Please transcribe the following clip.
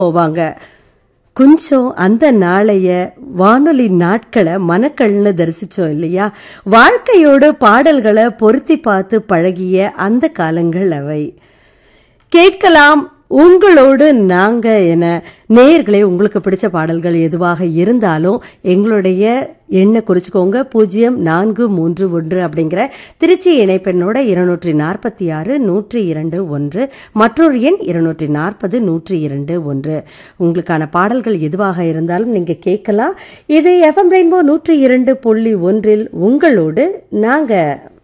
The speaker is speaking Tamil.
போவாங்க கொஞ்சம் அந்த நாளைய வானொலி நாட்களை மனக்கள்னு தரிசிச்சோம் இல்லையா வாழ்க்கையோட பாடல்களை பொருத்தி பார்த்து பழகிய அந்த காலங்கள் அவை கேட்கலாம் உங்களோடு நாங்க என நேயர்களே உங்களுக்கு பிடிச்ச பாடல்கள் எதுவாக இருந்தாலும் எங்களுடைய எண்ணை குறிச்சுக்கோங்க பூஜ்ஜியம் நான்கு மூன்று ஒன்று அப்படிங்கிற திருச்சி இணைப்பெண்ணோட இருநூற்றி நாற்பத்தி ஆறு நூற்றி இரண்டு ஒன்று மற்றொரு எண் இருநூற்றி நாற்பது நூற்றி இரண்டு ஒன்று உங்களுக்கான பாடல்கள் எதுவாக இருந்தாலும் நீங்க கேட்கலாம் இது எஃப்எம் ரெயின்போ நூற்றி இரண்டு புள்ளி ஒன்றில் உங்களோடு நாங்க